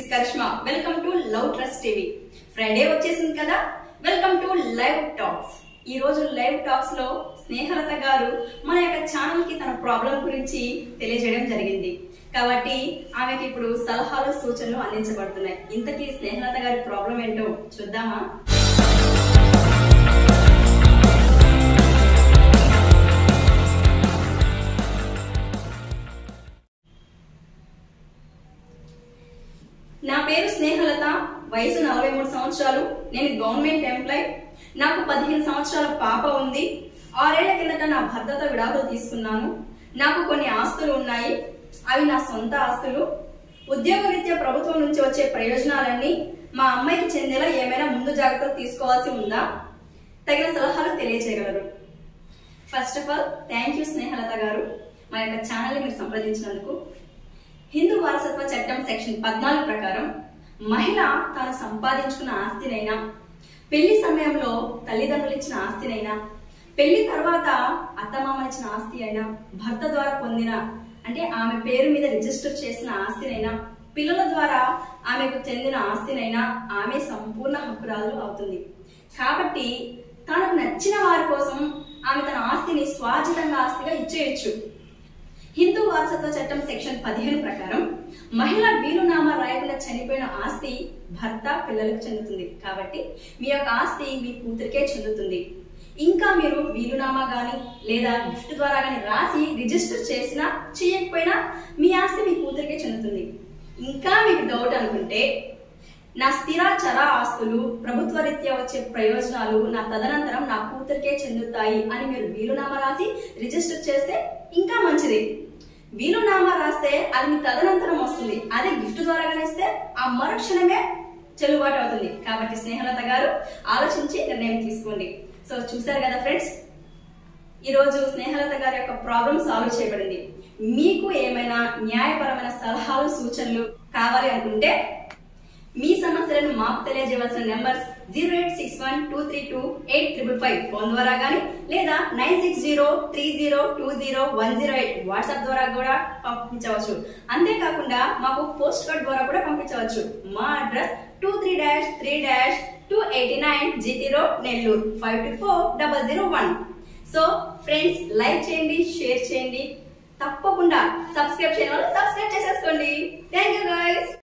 Karishma welcome to love trust TV Friday వచ్చేసింది కదా welcome to live talks ఈ రోజు లైవ్ టాక్స్ లో స్నేహలత గారు మన యొక్క ఛానల్ కి తన ప్రాబ్లం గురించి తెలియజేయడం జరిగింది కాబట్టి ఆమెకి ఇప్పుడు సలహాలు సూచనలు అందించబడుతున్నాయి ఇంతకీ స్నేహలత గారి ప్రాబ్లం ఏంటో చూద్దామా నా పేరు స్నేహలత వయసు నలభై మూడు సంవత్సరాలు నేను గవర్నమెంట్ ఎంప్లాయ్ నాకు పదిహేను సంవత్సరాల పాప ఉంది ఆరేళ్ల కిందట నా భర్తతో విడాకులు తీసుకున్నాను నాకు కొన్ని ఆస్తులు ఉన్నాయి అవి నా సొంత ఆస్తులు ఉద్యోగరీత్యా ప్రభుత్వం నుంచి వచ్చే ప్రయోజనాలన్నీ మా అమ్మాయికి చెందేలా ఏమైనా ముందు జాగ్రత్తలు తీసుకోవాల్సి ఉందా తగిన సలహాలు తెలియజేయగలరు first of all thank you Snehalatha గారు మా యొక్క ఛానల్ని మీరు సంప్రదించినందుకు హిందూ వారసత్వ చట్టం సెక్షన్ పద్నాలుగు ప్రకారం మహిళ తాను సంపాదించుకున్న ఆస్తినైనా పెళ్లి సమయంలో తల్లిదండ్రులు ఇచ్చిన ఆస్తినైనా పెళ్లి తర్వాత అత్తమామ ఇచ్చిన ఆస్తి అయినా భర్త ద్వారా పొందిన అంటే ఆమె పేరు మీద రిజిస్టర్ చేసిన ఆస్తినైనా పిల్లల ద్వారా ఆమెకు చెందిన ఆస్తినైనా ఆమె సంపూర్ణ హక్కురాలు అవుతుంది కాబట్టి తనకు నచ్చిన వారి కోసం ఆమె తన ఆస్తిని స్వాజితంగా ఆస్తిగా ఇచ్చేయచ్చు హిందూ వారసత్వ చట్టం సెక్షన్ పదిహేను ప్రకారం మహిళ వీలునామా రాయకుండా చనిపోయిన ఆస్తి భర్త పిల్లలకు చెందుతుంది కాబట్టి మీ యొక్క ఆస్తి మీ కూతురికే చెందుతుంది ఇంకా మీరు వీలునామా గాని లేదా గిఫ్ట్ ద్వారా గాని రాసి రిజిస్టర్ చేసినా చేయకపోయినా మీ ఆస్తి మీ కూతురికే చెందుతుంది ఇంకా మీకు డౌట్ అనుకుంటే నా స్థిర చర ఆస్తులు ప్రభుత్వ రీత్యా వచ్చే ప్రయోజనాలు నా తదనంతరం నా కూతురికే చెందుతాయి అని మీరు వీలునామా రాసి రిజిస్టర్ చేస్తే ఇంకా మంచిది వీలునామా రాస్తే అది మీ తదనంతరం వస్తుంది అదే గిఫ్ట్ ద్వారా కనిస్తే ఆ మరుక్షణమే చెల్లుబాటు అవుతుంది కాబట్టి స్నేహలత గారు ఆలోచించి నిర్ణయం తీసుకోండి సో చూసారు కదా ఫ్రెండ్స్ ఈరోజు స్నేహలత గారి యొక్క ప్రాబ్లం సాల్వ్ చేయబడింది మీకు ఏమైనా న్యాయపరమైన సలహాలు సూచనలు కావాలి అనుకుంటే మీ సమస్యలను మాకు తెలియజేయవలసిన numbers zero eight six one two three two eight triple five phone ద్వారా కానీ లేదా nine six zero three zero two zero one zero eight WhatsApp ద్వారా కూడా పంపించవచ్చు అంతేకాకుండా మాకు పోస్ట్ కార్డ్ ద్వారా కూడా పంపించవచ్చు మా address two three dash three dash two eighty nine GT road Nellore five two four double zero one so friends like చేయండి షేర్ చేయండి తప్పకుండా సబ్స్క్రైబ్ చేయడం వల్ల సబ్స్క్రైబ్ చేసేసుకోండి థ్యాంక్ యూ గైస్